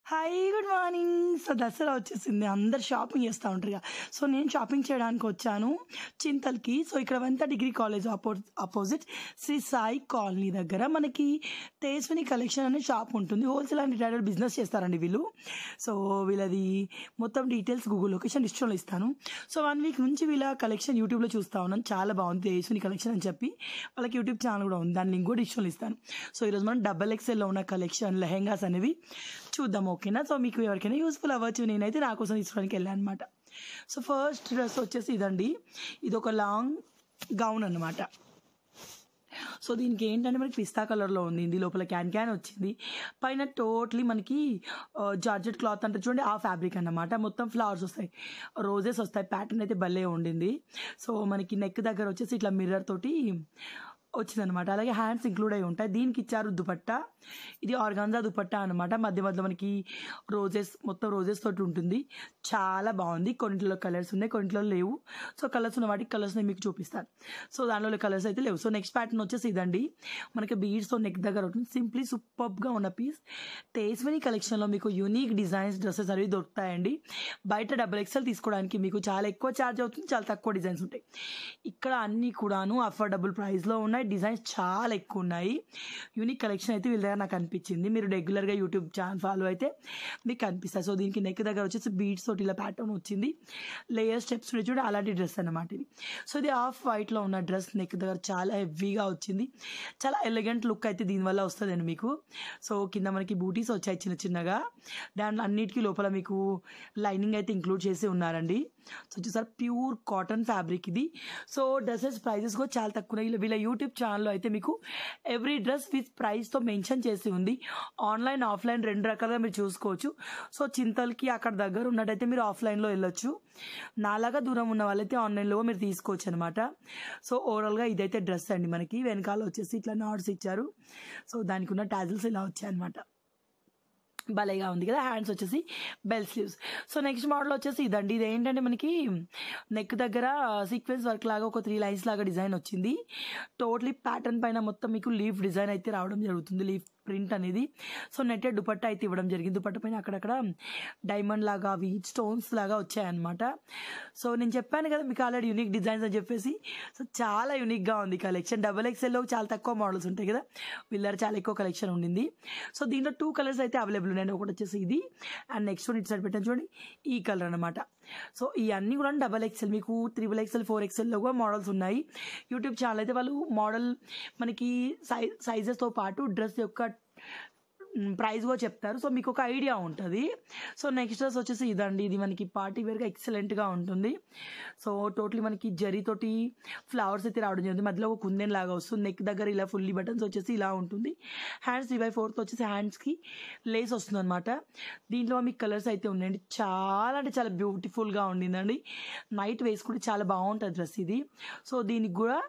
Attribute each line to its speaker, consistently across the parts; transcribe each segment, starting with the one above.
Speaker 1: Hi good morning so Dasara వచ్చేసింది అందరు shopping చేస్తూ ఉంటారు ఇక సో నేను షాపింగ్ చేయడానికి వచ్చాను చింతల్కి సో ఇక్కడ వంత డిగ్రీ కాలేజ్ అపో అపోజిట్ శ్రీ సాయి కాలనీ దగ్గర మనకి తేస్విని కలెక్షన్ అనే షాప్ ఉంటుంది హోల్సేల్ అండ్ రిటైలర్ బిజినెస్ చేస్తారండి వీళ్ళు సో వీళ్ళది మొత్తం డీటెయిల్స్ గూగుల్ లొకేషన్ డిస్ట్రోలో ఇస్తాను సో వన్ వీక్ నుంచి వీళ్ళ కలెక్షన్ యూట్యూబ్లో చూస్తూ ఉన్నాను చాలా బాగుంది తేస్విని కలెక్షన్ అని చెప్పి వాళ్ళకి యూట్యూబ్ ఛానల్ కూడా ఉంది దాని లింక్ కూడా డిస్ట్రోలో ఇస్తాను సో ఈరోజు మనం డబల్ ఎక్స్ఎల్లో ఉన్న కలెక్షన్ లెహెంగాస్ అనేవి చూద్దాం ఓకేనా సో మీకు ఎవరికైనా యూస్ఫుల్ అవ్వచ్చు నేనైతే నా కోసం తీసుకోవడానికి వెళ్ళాను అనమాట సో ఫస్ట్ డ్రెస్ వచ్చేసి ఇదండి ఇది ఒక లాంగ్ గౌన్ అన్నమాట సో దీనికి ఏంటంటే మనకి పిస్తా కలర్లో ఉంది ఇది లోపల క్యాన్ క్యాన్ వచ్చింది పైన టోటలీ మనకి జార్జెట్ క్లాత్ అంటే చూడండి ఆ ఫ్యాబ్రిక్ అన్నమాట మొత్తం ఫ్లవర్స్ వస్తాయి రోజెస్ వస్తాయి ప్యాటర్న్ అయితే భలే ఉండింది సో మనకి నెక్ దగ్గర వచ్చేసి ఇట్లా మిర్రర్ తోటి వచ్చిందనమాట అలాగే హ్యాండ్స్ ఇంక్లూడ్ అయి ఉంటాయి దీనికి ఇచ్చారు దుపట్టా ఇది ఆర్గాన్జా దుపట్టా అనమాట మధ్య మధ్యలో మనకి రోజెస్ మొత్తం రోజెస్ తోటి ఉంటుంది చాలా బాగుంది కొన్నిట్లో కలర్స్ ఉన్నాయి కొన్నిట్లో లేవు సో కలర్స్ ఉన్న వాటికి కలర్స్ మీకు చూపిస్తాను సో దానిలో కలర్స్ అయితే లేవు సో నెక్స్ట్ ప్యాటర్న్ వచ్చేసి ఇదండి మనకి బీడ్స్తో నెక్ దగ్గర ఉంటుంది సింప్లీ సూపర్గా ఉన్న పీస్ తేస్వని కలెక్షన్లో మీకు యూనిక్ డిజైన్స్ డ్రెస్సెస్ అనేవి దొరుకుతాయండి బయట డబుల్ ఎక్సెల్ తీసుకోవడానికి మీకు చాలా ఎక్కువ ఛార్జ్ అవుతుంది చాలా తక్కువ డిజైన్స్ ఉంటాయి ఇక్కడ అన్నీ కూడాను అఫోర్డబుల్ ప్రైస్లో ఉన్నాయి డిజైన్స్ చాలా ఎక్కువ ఉన్నాయి యూనిక్ కలెక్షన్ అయితే వీళ్ళ దగ్గర నాకు అనిపించింది మీరు రెగ్యులర్గా యూట్యూబ్ ఛానల్ ఫాలో అయితే మీకు కనిపిస్తాయి సో దీనికి నెక్ దగ్గర వచ్చేసి బీడ్స్ తోటి ఇలా ప్యాటర్న్ వచ్చింది లేయర్ స్టెప్స్ చూడ అలాంటి డ్రెస్ అనమాట ఇది సో ఇది ఆఫ్ వైట్లో ఉన్న డ్రెస్ నెక్ దగ్గర చాలా హెవీగా వచ్చింది చాలా ఎలిగెంట్ లుక్ అయితే దీనివల్ల వస్తుందండి మీకు సో కింద మనకి బూటీస్ వచ్చాయి చిన్న చిన్నగా దాని అన్నిటికీ లోపల మీకు లైనింగ్ అయితే ఇంక్లూడ్ చేసి ఉన్నారండి సో చూసారు ప్యూర్ కాటన్ ఫ్యాబ్రిక్ ఇది సో డ్రెస్సెస్ ప్రైజెస్ కూడా చాలా తక్కువ ఉన్నాయి. వీళ్ళ యూట్యూబ్ ఛానల్లో అయితే మీకు ఎవ్రీ డ్రెస్ విత్ ప్రైస్తో మెన్షన్ చేసి ఉంది ఆన్లైన్ ఆఫ్లైన్ రెండు రకాలుగా మీరు చూసుకోవచ్చు సో చింతలకి అక్కడ దగ్గర ఉన్నట్టయితే మీరు ఆఫ్లైన్లో వెళ్ళొచ్చు నాలాగా దూరం ఉన్న వాళ్ళైతే ఆన్లైన్లో మీరు తీసుకోవచ్చు అనమాట సో ఓవరాల్గా ఇదైతే డ్రెస్ అండి మనకి వెనకాల వచ్చేసి ఇట్లా నాట్స్ ఇచ్చారు సో దానికి ఉన్న టాజిల్స్ ఇలా వచ్చాయి అనమాట భలేగా ఉంది కదా హ్యాండ్స్ వచ్చేసి bell sleeves so next model వచ్చేసి ఇదండి ఇది ఏంటంటే మనకి నెక్ దగ్గర సీక్వెన్స్ వర్క్ లాగా ఒక త్రీ లైన్స్ లాగా డిజైన్ వచ్చింది టోటలీ ప్యాటర్న్ పైన మొత్తం మీకు లీఫ్ డిజైన్ అయితే రావడం జరుగుతుంది లీఫ్ ప్రింట్ అనేది సో నెట్టెడ్ దుపట్టా అయితే ఇవ్వడం జరిగింది దుపట్టా పైన అక్కడక్కడ డైమండ్ లాగా అవి స్టోన్స్ లాగా వచ్చాయన్నమాట సో నేను చెప్పాను కదా మీకు ఆల్రెడీ యూనిక్ డిజైన్స్ అని చెప్పేసి సో చాలా యూనిక్గా ఉంది కలెక్షన్ డబల్ ఎక్స్ఎల్లో చాలా తక్కువ మోడల్స్ ఉంటాయి కదా వీళ్ళ చాలా ఎక్కువ కలెక్షన్ ఉండింది సో దీంట్లో టూ కలర్స్ అయితే అవైలబుల్ ఉన్నాయి ఒకటి వచ్చేసి ఇది అండ్ నెక్స్ట్ వన్ ఇటు సైడ్ పెట్టాను చూడండి ఈ కలర్ అనమాట సో ఇవన్నీ కూడా డబల్ ఎక్స్ఎల్ మీకు త్రిబుల్ ఎక్స్ఎల్ ఫోర్ ఎక్స్ఎల్లో కూడా మోడల్స్ ఉన్నాయి యూట్యూబ్ ఛానల్ అయితే వాళ్ళు మోడల్ మనకి సై సైజెస్తో పాటు డ్రెస్ యొక్క ప్రైస్ కూడా చెప్తారు సో మీకు ఒక ఐడియా ఉంటుంది సో నెక్స్ట్ డ్రెస్ వచ్చేసి ఇదండి ఇది మనకి పార్టీ వేర్గా ఎక్సలెంట్గా ఉంటుంది సో టోటలీ మనకి జరీతోటి ఫ్లవర్స్ అయితే రావడం జరిగింది మధ్యలో ఒక కుందెన్ లాగా వస్తుంది నెక్ దగ్గర ఇలా ఫుల్లీ బటన్స్ వచ్చేసి ఇలా ఉంటుంది హ్యాండ్స్ త్రీ బై ఫోర్త్ వచ్చేసి హ్యాండ్స్కి లేస్ వస్తుంది అనమాట దీంట్లో మీకు కలర్స్ అయితే ఉన్నాయండి చాలా అంటే చాలా బ్యూటిఫుల్గా ఉండిందండి నైట్ వేసుకుంటే చాలా బాగుంటుంది డ్రెస్ ఇది సో దీనికి కూడా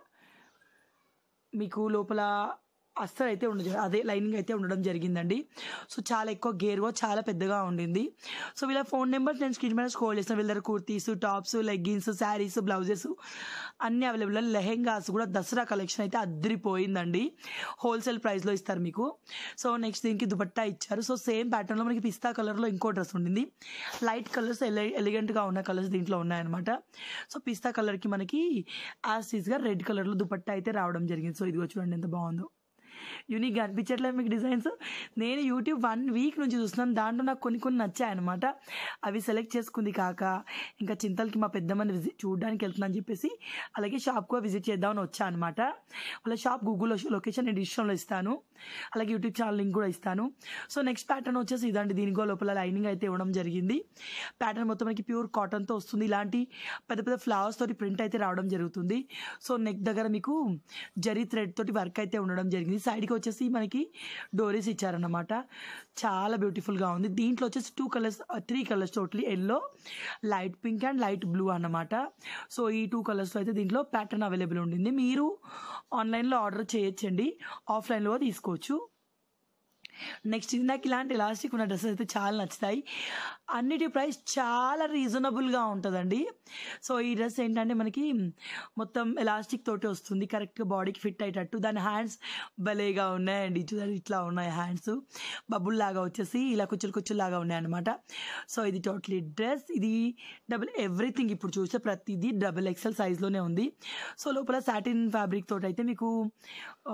Speaker 1: మీకు లోపల అస్సలు అయితే ఉండదు అదే లైనింగ్ అయితే ఉండడం జరిగిందండి సో చాలా ఎక్కువ గేర్గా చాలా పెద్దగా ఉండింది సో వీళ్ళ ఫోన్ నెంబర్స్ నేను స్క్రీన్ మీద స్కోల్ చేస్తాను వీళ్ళ దగ్గర kurtis tops leggings saris blouses అన్నీ అవైలబుల్ లెహెంగాస్ కూడా దసరా కలెక్షన్ అయితే అద్దరిపోయిందండి హోల్సేల్ ప్రైస్లో ఇస్తారు మీకు సో నెక్స్ట్ దీనికి దుపట్టా ఇచ్చారు సో సేమ్ ప్యాటర్న్లో మనకి పిస్తా కలర్లో ఇంకో డ్రెస్ ఉండింది లైట్ కలర్స్ ఎలి ఎలిగెంట్గా ఉన్న కలర్స్ దీంట్లో ఉన్నాయన్నమాట సో పిస్తా కలర్కి మనకి యాసిస్గా రెడ్ కలర్లో దుపట్టా అయితే రావడం జరిగింది సో ఇదిగో చూడండి ఎంత బాగుందో యూనిక్గా అనిపించట్లేదు మీకు డిజైన్స్ నేను యూట్యూబ్ వన్ వీక్ నుంచి చూస్తున్నాను దాంట్లో నాకు కొన్ని కొన్ని నచ్చాయన్నమాట అవి సెలెక్ట్ చేసుకుంది కాక ఇంకా చింతలకి మా పెద్దమ్మని విజిట్ చూడడానికి వెళ్తున్నాను చెప్పేసి అలాగే షాప్ కూడా విజిట్ చేద్దామని వచ్చా అనమాట వాళ్ళ షాప్ గూగుల్లో లొకేషన్ నేను డిస్క్రిప్షన్లో ఇస్తాను అలాగే యూట్యూబ్ ఛానల్ లింక్ కూడా ఇస్తాను సో నెక్స్ట్ ప్యాటర్న్ వచ్చేసి ఇదండి దీనికో లోపల లైనింగ్ అయితే ఇవ్వడం జరిగింది ప్యాటర్న్ మొత్తం మనకి ప్యూర్ కాటన్తో వస్తుంది ఇలాంటి పెద్ద పెద్ద ఫ్లవర్స్ తోటి ప్రింట్ అయితే రావడం జరుగుతుంది సో నెక్ దగ్గర మీకు జరీ థ్రెడ్ తోటి వర్క్ అయితే ఉండడం జరిగింది సైడ్కి వచ్చేసి మనకి డోరీస్ ఇచ్చారన్నమాట చాలా బ్యూటిఫుల్గా ఉంది దీంట్లో వచ్చేసి two colours three colours totally yellow light pink and light blue అన్నమాట సో ఈ టూ కలర్స్ అయితే దీంట్లో ప్యాటర్న్ అవైలబుల్ ఉండింది మీరు ఆన్లైన్లో ఆర్డర్ చేయొచ్చండి ఆఫ్లైన్లో తీసుకోవచ్చు నెక్స్ట్ ఇది నాకు ఇలాంటి ఎలాస్టిక్ ఉన్న డ్రెస్సెస్ అయితే చాలా నచ్చుతాయి అన్నిటి ప్రైస్ చాలా రీజనబుల్గా ఉంటుందండి సో ఈ డ్రెస్ ఏంటంటే మనకి మొత్తం ఎలాస్టిక్ తోటి వస్తుంది కరెక్ట్గా బాడీకి ఫిట్ అయ్యేటట్టు దాని హ్యాండ్స్ భలేగా ఉన్నాయండి చూడండి ఇట్లా ఉన్నాయి హ్యాండ్స్ బబుల్ లాగా వచ్చేసి ఇలా కుచ్చులు కుచ్చులు లాగా ఉన్నాయి అనమాట సో ఇది టోటలీ డ్రెస్ ఇది డబుల్ ఎవ్రీథింగ్ ఇప్పుడు చూస్తే ప్రతిదీ డబుల్ ఎక్సెల్ సైజ్లోనే ఉంది సో లోపల సాటిన్ ఫ్యాబ్రిక్ తోటి అయితే మీకు ఆ,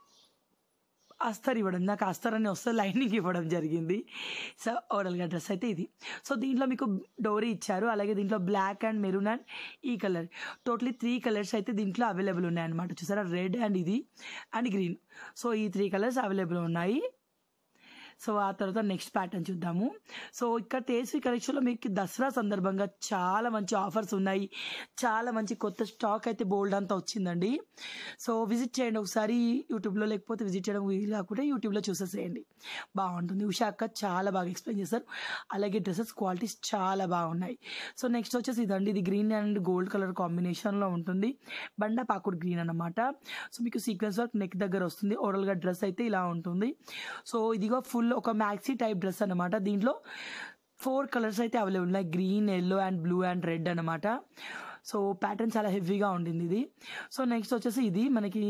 Speaker 1: అస్తర్ ఇవ్వడం నాకు అస్తర్ అని వస్తే లైనింగ్ ఇవ్వడం జరిగింది సో ఓవరాల్గా డ్రెస్ అయితే ఇది సో దీంట్లో మీకు డోరీ ఇచ్చారు అలాగే దీంట్లో బ్లాక్ అండ్ మెరూన్ అండ్ ఈ కలర్ టోటలీ త్రీ కలర్స్ అయితే దీంట్లో అవైలబుల్ ఉన్నాయన్నమాట చూసారా రెడ్ అండ్ ఇది అండ్ గ్రీన్ సో ఈ త్రీ కలర్స్ అవైలబుల్ ఉన్నాయి సో ఆ తర్వాత నెక్స్ట్ ప్యాటర్న్ చూద్దాము సో ఇక్కడ తేస్వి కలెక్షన్లో మీకు దసరా సందర్భంగా చాలా మంచి ఆఫర్స్ ఉన్నాయి చాలా మంచి కొత్త స్టాక్ అయితే బోల్డ్ అంతా వచ్చిందండి సో విజిట్ చేయండి ఒకసారి యూట్యూబ్లో లేకపోతే విజిట్ చేయడం వీలు కాకుంటే యూట్యూబ్లో చూసేసేయండి బాగుంటుంది ఉషా అక్క చాలా బాగా ఎక్స్ప్లెయిన్ చేస్తారు అలాగే డ్రెస్సెస్ క్వాలిటీస్ చాలా బాగున్నాయి సో నెక్స్ట్ వచ్చేసి ఇదండి ఇది గ్రీన్ అండ్ గోల్డ్ కలర్ కాంబినేషన్లో ఉంటుంది బండ పాకుడు గ్రీన్ అన్నమాట సో మీకు సీక్వెన్స్ వర్క్ నెక్ దగ్గర వస్తుంది ఓవరాల్గా డ్రెస్ అయితే ఇలా ఉంటుంది సో ఇదిగో ఫుల్ ఒక మ్యాక్సీ టైప్ డ్రెస్ అన్నమాట దీంట్లో ఫోర్ కలర్స్ అయితే అవైలబుల్ ఉన్నాయి green yellow and blue and red అన్నమాట సో ప్యాటర్న్ చాలా హెవీగా ఉండింది ఇది సో నెక్స్ట్ వచ్చేసి ఇది మనకి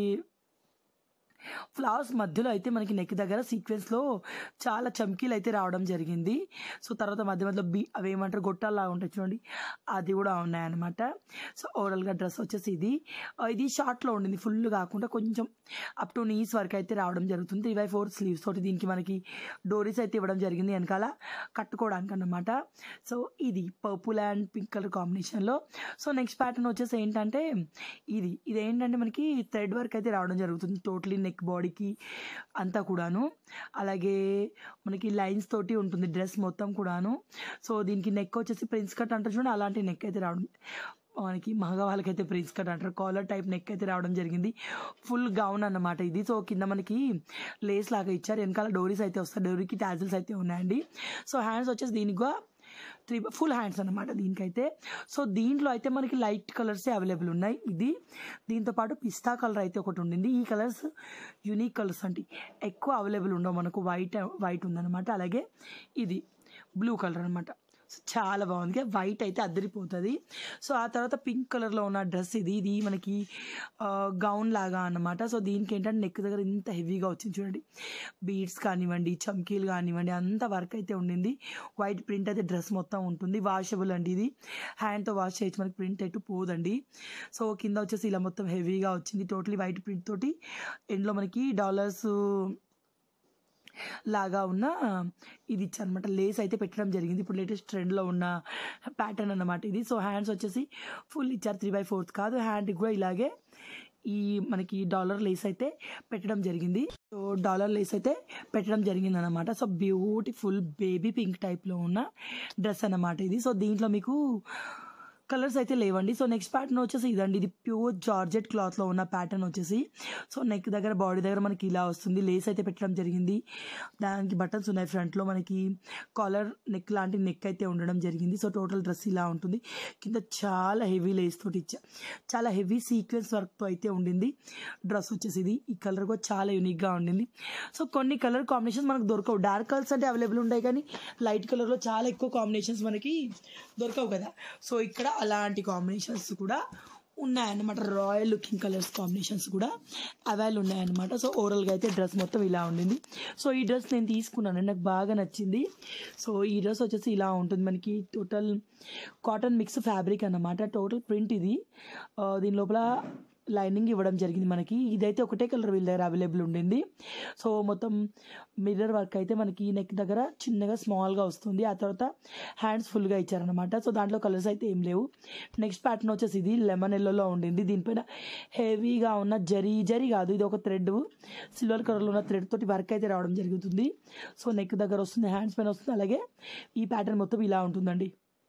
Speaker 1: ఫ్లవర్స్ మధ్యలో అయితే మనకి నెక్ దగ్గర సీక్వెన్స్లో చాలా చమ్కీలు అయితే రావడం జరిగింది సో తర్వాత మధ్య మధ్యలో బీ అవి ఏమంటారు గొట్టాల్లా ఉంటాయి చూడండి అది కూడా ఉన్నాయన్నమాట సో ఓవరాల్గా డ్రెస్ వచ్చేసి ఇది ఆ, ఇది షార్ట్లో ఉండింది ఫుల్ కాకుండా కొంచెం అప్ టు నీస్ వరకు అయితే రావడం జరుగుతుంది త్రీ బై ఫోర్ స్లీవ్స్ తోటి దీనికి మనకి డోరీస్ అయితే ఇవ్వడం జరిగింది వెనకాల కట్టుకోవడానికి అన్నమాట సో ఇది పర్పుల్ అండ్ పింక్ కలర్ కాంబినేషన్లో సో నెక్స్ట్ ప్యాటర్న్ వచ్చేసి ఏంటంటే ఇది ఇది ఏంటంటే మనకి థ్రెడ్ వర్క్ అయితే రావడం జరుగుతుంది టోటలీ నెక్ బాడీకి అంతా కూడాను అలాగే మనకి లైన్స్ తోటి ఉంటుంది డ్రెస్ మొత్తం కూడాను సో దీనికి నెక్ వచ్చేసి ప్రిన్స్ కట్ అంటారు చూడండి అలాంటి నెక్ అయితే రావడం మనకి మగవాళ్ళకైతే ప్రిన్స్ కట్ అంటారు కాలర్ టైప్ నెక్ అయితే రావడం జరిగింది ఫుల్ గౌన్ అన్నమాట ఇది సో కింద మనకి లేస్ లాగా ఇచ్చారు వెనకాల డోరీస్ అయితే వస్తాయి డోరీకి టాజిల్స్ అయితే ఉన్నాయండి సో హ్యాండ్స్ వచ్చేసి దీనికి కూడా త్రీ ఫుల్ హ్యాండ్స్ అనమాట దీనికైతే సో దీంట్లో అయితే మనకి లైట్ కలర్స్ అవైలబుల్ ఉన్నాయి ఇది దీంతో పాటు పిస్తా కలర్ అయితే ఒకటి ఉండింది ఈ కలర్స్ యూనిక్ కలర్స్ అంటే ఎక్కువ అవైలబుల్ ఉండవు మనకు వైట్ వైట్ ఉందన్నమాట అలాగే ఇది బ్లూ కలర్ అనమాట చాలా బాగుంది వైట్ అయితే అద్దరిపోతుంది సో ఆ తర్వాత పింక్ కలర్లో ఉన్న డ్రెస్ ఇది ఇది మనకి గౌన్ లాగా అన్నమాట సో దీనికి ఏంటంటే నెక్ దగ్గర ఇంత హెవీగా వచ్చింది చూడండి బీడ్స్ కానివ్వండి చమ్కీలు కానివ్వండి అంత వర్క్ అయితే ఉండింది వైట్ ప్రింట్ అయితే డ్రెస్ మొత్తం ఉంటుంది వాషబుల్ అండి ఇది హ్యాండ్తో వాష్ చేయొచ్చు మనకి ప్రింట్ ఎటు పోదండి సో కింద వచ్చేసి ఇలా మొత్తం హెవీగా వచ్చింది టోటలీ వైట్ ప్రింట్ తోటి ఎండ్లో మనకి డాలర్స్ లాగా ఉన్న ఇది ఇచ్చారనమాట లేస్ అయితే పెట్టడం జరిగింది ఇప్పుడు లేటెస్ట్ ట్రెండ్లో ఉన్న ప్యాటర్న్ అన్నమాట ఇది సో హ్యాండ్స్ వచ్చేసి ఫుల్ ఇచ్చారు త్రీ బై ఫోర్త్ కాదు హ్యాండ్కి కూడా ఇలాగే ఈ మనకి డాలర్ లేస్ అయితే పెట్టడం జరిగింది సో డాలర్ లేస్ అయితే పెట్టడం జరిగింది అనమాట సో బ్యూటిఫుల్ బేబీ పింక్ టైప్లో ఉన్న డ్రెస్ అన్నమాట ఇది సో దీంట్లో మీకు కలర్స్ అయితే లేవండి సో నెక్స్ట్ ప్యాటర్న్ వచ్చేసి ఇదండి ఇది ప్యూర్ జార్జెట్ క్లాత్లో ఉన్న ప్యాటర్న్ వచ్చేసి సో నెక్ దగ్గర బాడీ దగ్గర మనకి ఇలా వస్తుంది లేస్ అయితే పెట్టడం జరిగింది దానికి బటన్స్ ఉన్నాయి ఫ్రంట్లో మనకి కాలర్ నెక్ లాంటి నెక్ అయితే ఉండడం జరిగింది సో టోటల్ డ్రెస్ ఇలా ఉంటుంది కింద చాలా హెవీ లేస్ తోటి ఇచ్చా చాలా హెవీ సీక్వెన్స్ వర్క్తో అయితే ఉండింది డ్రెస్ వచ్చేసి ఇది ఈ కలర్ కూడా చాలా యూనిక్గా ఉండింది సో కొన్ని కలర్ కాంబినేషన్స్ మనకు దొరకవు డార్క్ కలర్స్ అంటే అవైలబుల్ ఉంటాయి కానీ లైట్ కలర్లో చాలా ఎక్కువ కాంబినేషన్స్ మనకి దొరకవు కదా సో ఇక్కడ అలాంటి కాంబినేషన్స్ కూడా ఉన్నాయన్నమాట రాయల్ లుకింగ్ కలర్స్ కాంబినేషన్స్ కూడా అవైల్ ఉన్నాయన్నమాట సో ఓవరాల్గా అయితే డ్రెస్ మొత్తం ఇలా ఉండింది సో ఈ డ్రెస్ నేను తీసుకున్నాను నాకు బాగా నచ్చింది సో ఈ డ్రెస్ వచ్చేసి ఇలా ఉంటుంది మనకి టోటల్ కాటన్ మిక్స్ ఫ్యాబ్రిక్ అన్నమాట టోటల్ ప్రింట్ ఇది ఆ, దీని లోపల లైనింగ్ ఇవ్వడం జరిగింది మనకి ఇదైతే ఒకటే కలర్ వీళ్ళ దగ్గర అవైలబుల్ ఉండింది సో మొత్తం మిర్రర్ వర్క్ అయితే మనకి నెక్ దగ్గర చిన్నగా స్మాల్గా వస్తుంది ఆ తర్వాత హ్యాండ్స్ ఫుల్గా ఇచ్చారనమాట సో దాంట్లో కలర్స్ అయితే ఏం లేవు నెక్స్ట్ ప్యాటర్న్ వచ్చేసి ఇది లెమన్ ఎల్లోలో ఉండింది దీనిపైన హెవీగా ఉన్న జరీ జరీ కాదు ఇది ఒక థ్రెడ్ సిల్వర్ కలర్లో ఉన్న థ్రెడ్ తోటి వర్క్ అయితే రావడం జరుగుతుంది సో నెక్ దగ్గర వస్తుంది హ్యాండ్స్ పైన వస్తుంది అలాగే ఈ ప్యాటర్న్ మొత్తం ఇలా ఉంటుందండి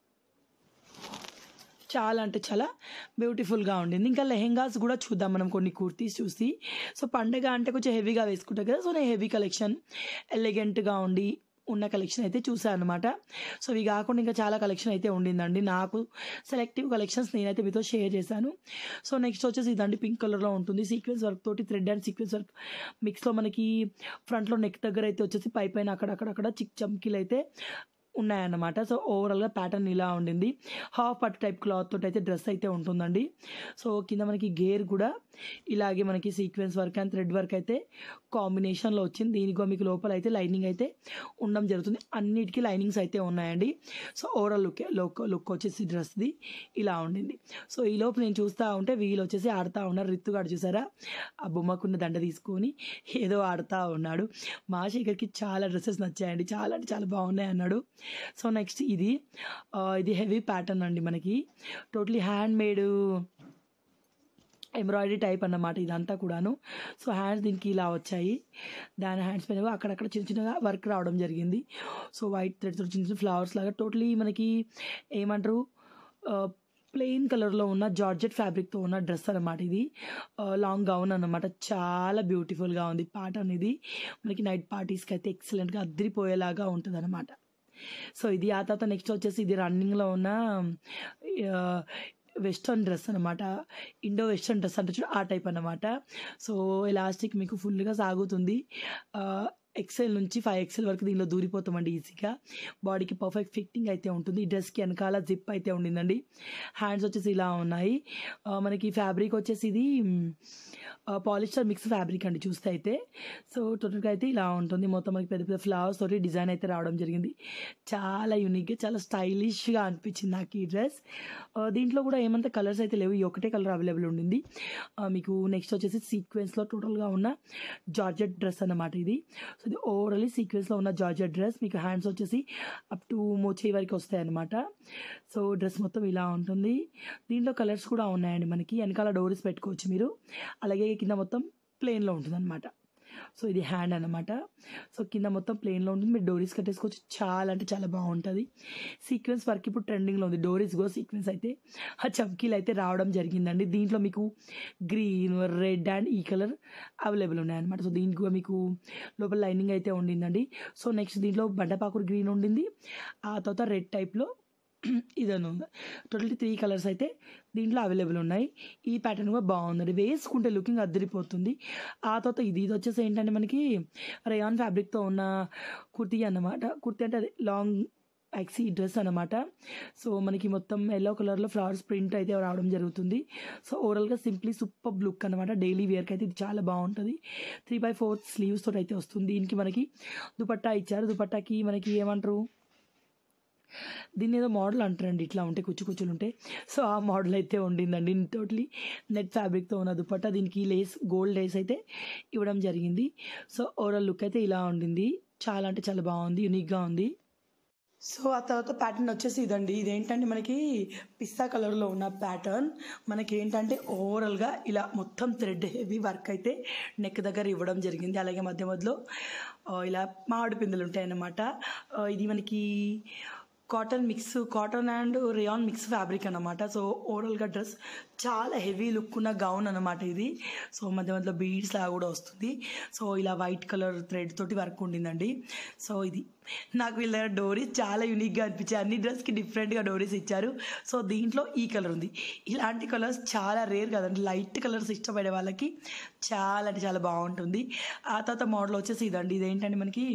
Speaker 1: చాలా అంటే చాలా బ్యూటిఫుల్గా ఉండింది ఇంకా లెహెంగాస్ కూడా చూద్దాం మనం కొన్ని కుర్తీస్ చూసి సో పండగ అంటే కొంచెం హెవీగా వేసుకుంటాం కదా సో నేను హెవీ కలెక్షన్ ఎలిగెంట్గా ఉండి ఉన్న కలెక్షన్ అయితే చూసాను అనమాట సో ఇవి కాకుండా ఇంకా చాలా కలెక్షన్ అయితే ఉండిందండి నాకు సెలెక్టివ్ కలెక్షన్స్ నేనైతే మీతో షేర్ చేశాను సో నెక్స్ట్ వచ్చేసి ఇదండి పింక్ కలర్లో ఉంటుంది సీక్వెన్స్ వర్క్ తోటి థ్రెడ్ అండ్ సీక్వెన్స్ వర్క్ మిక్స్లో మనకి ఫ్రంట్లో నెక్ దగ్గర అయితే వచ్చేసి పై పైన అక్కడక్కడక్కడ చిక్ చమ్కీలు అయితే ఉన్నాయన్నమాట సో ఓవరాల్గా ప్యాటర్న్ ఇలా ఉండింది హాఫ్ పట్టు టైప్ క్లాత్ తోటి అయితే డ్రెస్ అయితే ఉంటుందండి సో కింద మనకి గేర్ కూడా ఇలాగే మనకి sequence work and thread work అయితే కాంబినేషన్లో వచ్చింది దీనికి మీకు లోపల అయితే లైనింగ్ అయితే ఉండడం జరుగుతుంది అన్నిటికీ లైనింగ్స్ అయితే ఉన్నాయండి so overall look look look వచ్చేసి డ్రెస్ది ఇలా ఉండింది సో ఈ లోపు నేను చూస్తూ ఉంటే వీళ్ళు వచ్చేసి ఆడుతూ ఉన్నారు రిత్తుగాడు చూసారా ఆ బొమ్మకున్న దండ తీసుకొని ఏదో ఆడుతూ ఉన్నాడు మా శేఖర్కి చాలా డ్రెస్సెస్ నచ్చాయండి చాలా అంటే చాలా బాగున్నాయి అన్నాడు సో నెక్స్ట్ ఇది ఆ, ఇది హెవీ ప్యాటర్న్ అండి మనకి totally hand made embroidery type అన్నమాట ఇదంతా కూడాను సో హ్యాండ్స్ దీనికి ఇలా వచ్చాయి దాని హ్యాండ్స్ పైన కూడా అక్కడక్కడ చిన్న చిన్నగా వర్క్ రావడం జరిగింది సో వైట్ థ్రెడ్స్ చిన్న చిన్న ఫ్లవర్స్ లాగా టోటలీ మనకి ఏమంటారు ప్లెయిన్ కలర్లో ఉన్న జార్జెట్ ఫ్యాబ్రిక్తో ఉన్న డ్రెస్ అనమాట ఇది లాంగ్ గౌన్ అన్నమాట చాలా బ్యూటిఫుల్గా ఉంది ప్యాటర్న్ ఇది మనకి నైట్ పార్టీస్కి అయితే ఎక్సలెంట్గా అద్దరిపోయేలాగా ఉంటుంది అనమాట సో ఇది ఆ తర్వాత నెక్స్ట్ వచ్చేసి ఇది రన్నింగ్లో ఉన్న వెస్టర్న్ డ్రెస్ అనమాట ఇండో వెస్టర్న్ డ్రెస్ అంటే చూడు ఆ టైప్ అనమాట సో ఎలాస్టిక్ మీకు ఫుల్గా సాగుతుంది ఎక్సెల్ నుంచి ఫైవ్ ఎక్సెల్ వరకు దీనిలో దూరిపోతామండి ఈజీగా బాడీకి పర్ఫెక్ట్ ఫిట్టింగ్ అయితే ఉంటుంది ఈ డ్రెస్కి వెనకాల జిప్ అయితే ఉండిందండి హ్యాండ్స్ వచ్చేసి ఇలా ఉన్నాయి ఆ, మనకి ఫ్యాబ్రిక్ వచ్చేసి ఇది పాలిస్టర్ మిక్స్ ఫ్యాబ్రిక్ అండి చూస్తే అయితే సో టోటల్గా అయితే ఇలా ఉంటుంది మొత్తం మనకి పెద్ద పెద్ద ఫ్లవర్స్ తోటి డిజైన్ అయితే రావడం జరిగింది చాలా యూనిక్గా చాలా స్టైలిష్గా అనిపించింది నాకు ఈ డ్రెస్ దీంట్లో కూడా ఏమంత కలర్స్ అయితే లేవు ఈ ఒకటే కలర్ అవైలబుల్ ఉండింది ఆ, మీకు నెక్స్ట్ వచ్చేసి సీక్వెన్స్లో టోటల్గా ఉన్న జార్జెట్ డ్రెస్ అన్నమాట ఇది సో ఇది ఓవరాలీ సీక్వెన్స్లో ఉన్న జార్జెట్ డ్రెస్ మీకు హ్యాండ్స్ వచ్చేసి అప్ టు మోచే వరకు వస్తాయి అనమాట సో డ్రెస్ మొత్తం ఇలా ఉంటుంది దీంట్లో కలర్స్ కూడా ఉన్నాయండి మనకి వెనకాల డోరీస్ పెట్టుకోవచ్చు మీరు అలాగే కింద మొత్తం ప్లెయిన్లో ఉంటుంది అనమాట సో ఇది హ్యాండ్ అనమాట సో కింద మొత్తం ప్లెయిన్లో ఉంటుంది మీరు డోరీస్ కట్టేసుకోవచ్చు చాలా అంటే చాలా బాగుంటుంది సీక్వెన్స్ వర్క్ ఇప్పుడు ట్రెండింగ్లో ఉంది డోరీస్ గో సీక్వెన్స్ అయితే ఆ చమ్కీలు అయితే రావడం జరిగిందండి దీంట్లో మీకు గ్రీన్ రెడ్ అండ్ ఈ కలర్ అవైలబుల్ ఉన్నాయన్నమాట సో దీనికి కూడా మీకు లోపల లైనింగ్ అయితే ఉండిందండి సో నెక్స్ట్ దీంట్లో బండపాకుడు గ్రీన్ ఉండింది ఆ తర్వాత రెడ్ టైప్లో ఇదను టోటల్ త్రీ కలర్స్ అయితే దీంట్లో అవైలబుల్ ఉన్నాయి ఈ ప్యాటర్న్ కూడా బాగుందండి వేసుకుంటే లుకింగ్ అద్దరిపోతుంది ఆ తర్వాత ఇది ఇది వచ్చేసి ఏంటంటే మనకి రేయాన్ ఫ్యాబ్రిక్తో ఉన్న కుర్తీ అన్నమాట కుర్తీ అంటే అది లాంగ్ యాక్సీ డ్రెస్ అనమాట సో మనకి మొత్తం ఎల్లో కలర్లో ఫ్లవర్స్ ప్రింట్ అయితే రావడం జరుగుతుంది సో ఓవరాల్గా సింప్లీ సూపర్ లుక్ అనమాట డైలీ వేర్కి అయితే ఇది చాలా బాగుంటుంది త్రీ బై ఫోర్ స్లీవ్స్ తోటి అయితే వస్తుంది దీనికి మనకి దుపట్టా ఇచ్చారు దుపట్టాకి మనకి ఏమంటారు దీన్ని ఏదో మోడల్ అంటారండి ఇట్లా ఉంటే కుచ్చు కుచ్చులు ఉంటే సో ఆ మోడల్ అయితే ఉండిందండి టోటలీ నెట్ ఫ్యాబ్రిక్తో ఉన్న దుపట్టా దీనికి లేస్ గోల్డ్ లేస్ అయితే ఇవ్వడం జరిగింది సో ఓవరాల్ లుక్ అయితే ఇలా ఉండింది చాలా అంటే చాలా బాగుంది యూనిక్గా ఉంది సో ఆ తర్వాత ప్యాటర్న్ వచ్చేసి ఇదండి ఇదేంటంటే మనకి పిస్తా కలర్లో ఉన్న ప్యాటర్న్ మనకి ఏంటంటే ఓవరాల్గా ఇలా మొత్తం థ్రెడ్ హెవీ వర్క్ అయితే నెక్ దగ్గర ఇవ్వడం జరిగింది అలాగే మధ్య మధ్యలో ఆ, ఇలా మామిడి పిందెలు ఉంటాయన్నమాట ఆ, ఇది మనకి cotton mix cotton and rayon mix fabric అనమాట సో ఓవరాల్గా డ్రెస్ చాలా హెవీ లుక్ ఉన్న గౌన్ అనమాట ఇది సో మధ్య మధ్యలో బీడ్స్ లాగా కూడా వస్తుంది సో ఇలా వైట్ కలర్ థ్రెడ్ తోటి వర్క్ ఉండిందండి సో ఇది నాకు వీళ్ళ డోరీస్ చాలా యూనిక్గా అనిపించాయి అన్ని డ్రెస్కి డిఫరెంట్గా డోరీస్ ఇచ్చారు సో దీంట్లో ఈ కలర్ ఉంది ఇలాంటి కలర్స్ చాలా రేర్ కదండి లైట్ కలర్స్ ఇష్టపడే వాళ్ళకి చాలా అంటే చాలా బాగుంటుంది ఆ తర్వాత మోడల్ వచ్చేసి ఇదండి ఇదేంటంటే మనకి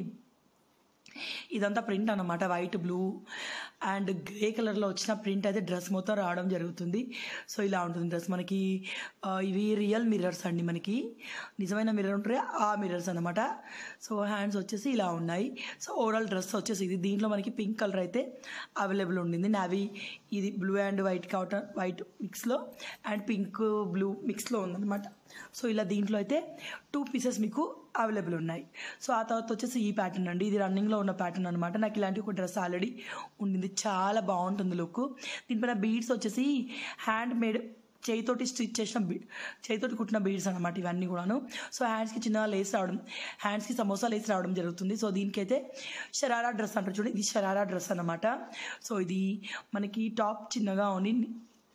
Speaker 1: ఇదంతా ప్రింట్ అన్నమాట వైట్ బ్లూ అండ్ గ్రే కలర్లో వచ్చిన ప్రింట్ అయితే డ్రెస్ మొత్తం రావడం జరుగుతుంది సో ఇలా ఉంటుంది డ్రెస్ మనకి ఆ, ఇవి రియల్ మిర్రర్స్ అండి మనకి నిజమైన మిర్రర్ ఉంటాయి ఆ మిర్రర్స్ అనమాట సో హ్యాండ్స్ వచ్చేసి ఇలా ఉన్నాయి సో ఓవరాల్ డ్రెస్ వచ్చేసి ఇది దీంట్లో మనకి పింక్ కలర్ అయితే అవైలబుల్ ఉండింది నావి ఇది blue and white cotton white మిక్స్లో అండ్ పింక్ బ్లూ మిక్స్లో ఉందన్నమాట సో ఇలా దీంట్లో అయితే టూ పీసెస్ మీకు అవైలబుల్ ఉన్నాయి సో ఆ తర్వాత వచ్చేసి ఈ ప్యాటర్న్ అండి ఇది రన్నింగ్లో ఉన్న ప్యాటర్న్ అనమాట నాకు ఇలాంటి ఒక డ్రెస్ ఆల్రెడీ ఉండింది చాలా బాగుంటుంది లుక్ దీనిపైన బీడ్స్ వచ్చేసి హ్యాండ్ మేడ్ చేయితోటి స్టిచ్ చేసిన బీ చేయితోటి కుట్టిన బీడ్స్ అనమాట ఇవన్నీ కూడాను సో హ్యాండ్స్కి చిన్న లేస్ రావడం హ్యాండ్స్కి సమోసా లేస్ రావడం జరుగుతుంది సో దీనికైతే షరారా డ్రెస్ అంటారు చూడండి ఇది షరారా డ్రెస్ అనమాట సో ఇది మనకి టాప్ చిన్నగా ఉండి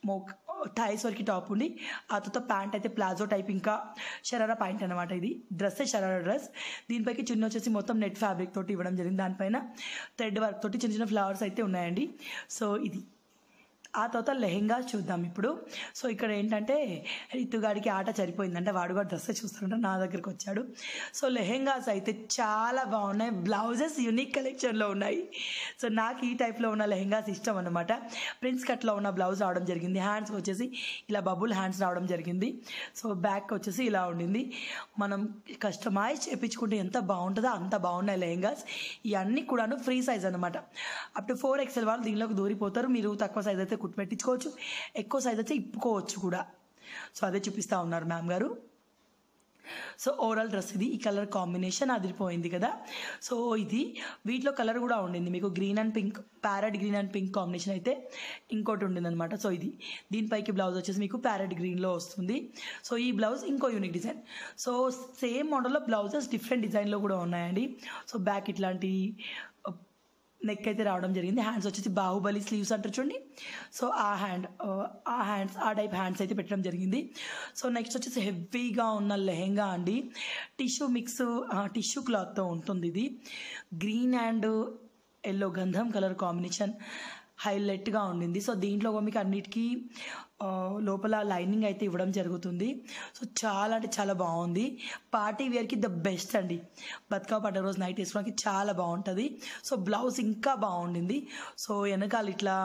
Speaker 1: మోక్ థైస్ వరకు టాప్ ఉండి ఆ తర్వాత ప్యాంట్ అయితే ప్లాజో టైప్ ఇంకా షరారా ప్యాంట్ అనమాట ఇది డ్రెస్ షరారా డ్రెస్ దీనిపైకి చున్నీ వచ్చేసి మొత్తం నెట్ ఫ్యాబ్రిక్ తోటి ఇవ్వడం జరిగింది దానిపైన థ్రెడ్ వర్క్ తోటి చిన్న చిన్న ఫ్లవర్స్ అయితే ఉన్నాయండి సో ఇది ఆ తర్వాత లెహెంగా చూద్దాం ఇప్పుడు సో ఇక్కడ ఏంటంటే రితుగాడికి ఆట సరిపోయిందంటే వాడు కూడా డ్రెస్ చూస్తుంటే నా దగ్గరికి వచ్చాడు సో లెహెంగాస్ అయితే చాలా బాగున్నాయి బ్లౌజెస్ యూనిక్ కలెక్షన్లో ఉన్నాయి సో నాకు ఈ టైప్లో ఉన్న లెహెంగాస్ ఇష్టం అనమాట ప్రిన్స్ కట్లో ఉన్న బ్లౌజ్ రావడం జరిగింది హ్యాండ్స్ వచ్చేసి ఇలా బబుల్ హ్యాండ్స్ రావడం జరిగింది సో బ్యాక్ వచ్చేసి ఇలా ఉండింది మనం కస్టమైజ్ చేయించుకుంటే ఎంత బాగుంటుందో అంత బాగున్నాయి లెహెంగాస్ ఇవన్నీ కూడాను ఫ్రీ సైజ్ అనమాట అప్ టు ఫోర్ ఎక్స్ఎల్ వాళ్ళు దీనిలోకి దూరిపోతారు మీరు తక్కువ సైజ్ అయితే కుట్టు పెట్టించుకోవచ్చు ఎక్కువ సైజ్ అయితే ఇప్పుకోవచ్చు కూడా సో అదే చూపిస్తూ ఉన్నారు మ్యామ్ గారు సో ఓవరాల్ డ్రెస్ ఇది ఈ కలర్ కాంబినేషన్ అదిరిపోయింది కదా సో ఇది వీటిలో కలర్ కూడా ఉండింది మీకు green and pink parrot green and pink combination అయితే ఇంకోటి ఉండింది అనమాట సో ఇది దీనిపైకి బ్లౌజ్ వచ్చేసి మీకు ప్యారెట్ గ్రీన్లో వస్తుంది సో ఈ బ్లౌజ్ ఇంకో యూనిక్ డిజైన్ సో సేమ్ మోడల్లో బ్లౌజెస్ డిఫరెంట్ డిజైన్లో కూడా ఉన్నాయండి సో బ్యాక్ ఇట్లాంటి నెక్ అయితే రావడం జరిగింది హ్యాండ్స్ వచ్చేసి బాహుబలి స్లీవ్స్ అంటారు చూడండి సో ఆ హ్యాండ్ ఆ హ్యాండ్స్ ఆ టైప్ హ్యాండ్స్ అయితే పెట్టడం జరిగింది సో నెక్స్ట్ వచ్చేసి హెవీగా ఉన్న లెహెంగా అండి టిష్యూ మిక్స్ టిష్యూ క్లాత్తో ఉంటుంది ఇది గ్రీన్ అండ్ ఎల్లో గంధం కలర్ కాంబినేషన్ హైలైట్గా ఉండింది సో దీంట్లో మీకు అన్నిటికీ ఆ, లోపల లైనింగ్ అయితే ఇవ్వడం జరుగుతుంది సో చాలా అంటే చాలా బాగుంది పార్టీ వేర్కి ద బెస్ట్ అండి బతుకా పండుగ రోజు నైట్ వేసుకోవడానికి చాలా బాగుంటుంది సో బ్లౌజ్ ఇంకా బాగుండింది సో వెనకాల ఇట్లా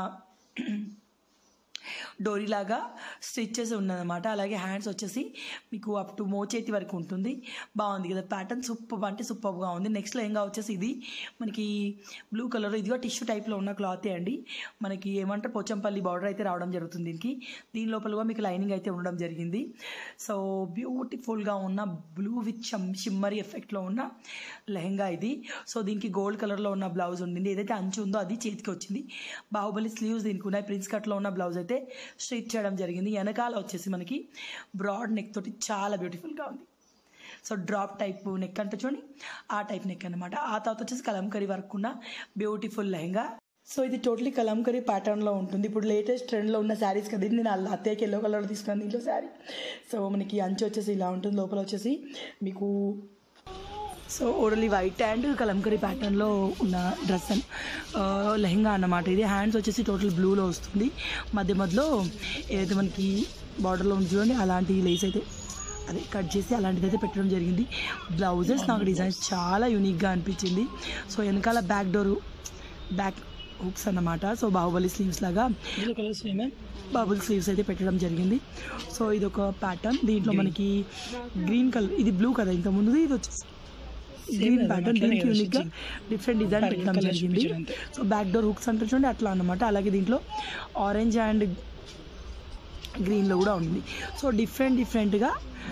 Speaker 1: డోరీలాగా స్టిచ్ చేసి ఉన్నదన్నమాట అలాగే హ్యాండ్స్ వచ్చేసి మీకు అప్ టు మోచేతి వరకు ఉంటుంది బాగుంది కదా ప్యాటర్న్ సూపర్ అంటే సూపర్గా ఉంది నెక్స్ట్ లెహంగా వచ్చేసి ఇది మనకి బ్లూ కలర్ ఇదిగో టిష్యూ టైప్లో ఉన్న క్లాతే అండి మనకి ఏమంటారు పోచంపల్లి బార్డర్ అయితే రావడం జరుగుతుంది దీనికి దీని లోపల కూడా మీకు లైనింగ్ అయితే ఉండడం జరిగింది సో బ్యూటిఫుల్గా ఉన్న బ్లూ విత్ షిమ్మరీ ఎఫెక్ట్లో ఉన్న లెహంగా ఇది సో దీనికి గోల్డ్ కలర్లో ఉన్న బ్లౌజ్ ఉండింది ఏదైతే అంచు ఉందో అది చేతికి వచ్చింది బాహుబలి స్లీవ్స్ దీనికి ఉన్నాయి ప్రిన్స్ కట్లో ఉన్న బ్లౌజ్ అయితే స్ట్రిచ్ చేయడం జరిగింది వెనకాల వచ్చేసి మనకి బ్రాడ్ నెక్ తోటి చాలా బ్యూటిఫుల్గా ఉంది సో డ్రాప్ టైప్ నెక్ అంటే చూడండి ఆ టైప్ నెక్ అనమాట ఆ తర్వాత వచ్చేసి కలంకరీ వర్క్ ఉన్న బ్యూటిఫుల్ లెహంగా సో ఇది టోటలీ కలంకరీ ప్యాటర్న్లో ఉంటుంది ఇప్పుడు లేటెస్ట్ ట్రెండ్లో ఉన్న శారీస్ కదా ఇది నేను అలా అత్తయ్యకి ఎల్లో కలర్లో తీసుకున్నాను దీంట్లో శారీ సో మనకి అంచు వచ్చేసి ఇలా ఉంటుంది లోపల వచ్చేసి మీకు so overall white and Kalamkari ప్యాటర్న్లో ఉన్న డ్రెస్ అన్ ఆ, లెహంగా అన్నమాట ఇది హ్యాండ్స్ వచ్చేసి టోటల్ బ్లూలో వస్తుంది మధ్య మధ్యలో ఏదైతే మనకి బార్డర్లో ఉంది చూడండి అలాంటి లేస్ అయితే అదే కట్ చేసి అలాంటిది అయితే పెట్టడం జరిగింది బ్లౌజెస్ నాకు డిజైన్స్ చాలా యూనిక్గా అనిపించింది సో వెనకాల బ్యాక్ డోరు బ్యాక్ హుక్స్ అన్నమాట సో బాహుబలి స్లీవ్స్ లాగా
Speaker 2: కలర్స్ ఏమే
Speaker 1: బబుల్ స్లీవ్స్ అయితే పెట్టడం జరిగింది సో ఇది ఒక ప్యాటర్న్ దీంట్లో మనకి గ్రీన్ కలర్ ఇది బ్లూ కదా ఇంకా ముందు ఇది వచ్చేసి గ్రీన్
Speaker 2: కదా,
Speaker 1: ప్యాటర్న్
Speaker 2: అట్లనే
Speaker 1: దీనికి
Speaker 2: కదా
Speaker 1: యూనిక్గా
Speaker 2: stitching.
Speaker 1: డిఫరెంట్ డిజైన్
Speaker 2: Pattern
Speaker 1: పెట్టడం
Speaker 2: colours
Speaker 1: జరిగింది
Speaker 2: చూపించడం అంతే.
Speaker 1: సో బ్యాక్ డోర్ హుక్స్ అంటే చూడండి అట్లా అన్నమాట అలాగే దీంట్లో ఆరెంజ్ అండ్ గ్రీన్లో కూడా ఉంది సో డిఫరెంట్ డిఫరెంట్గా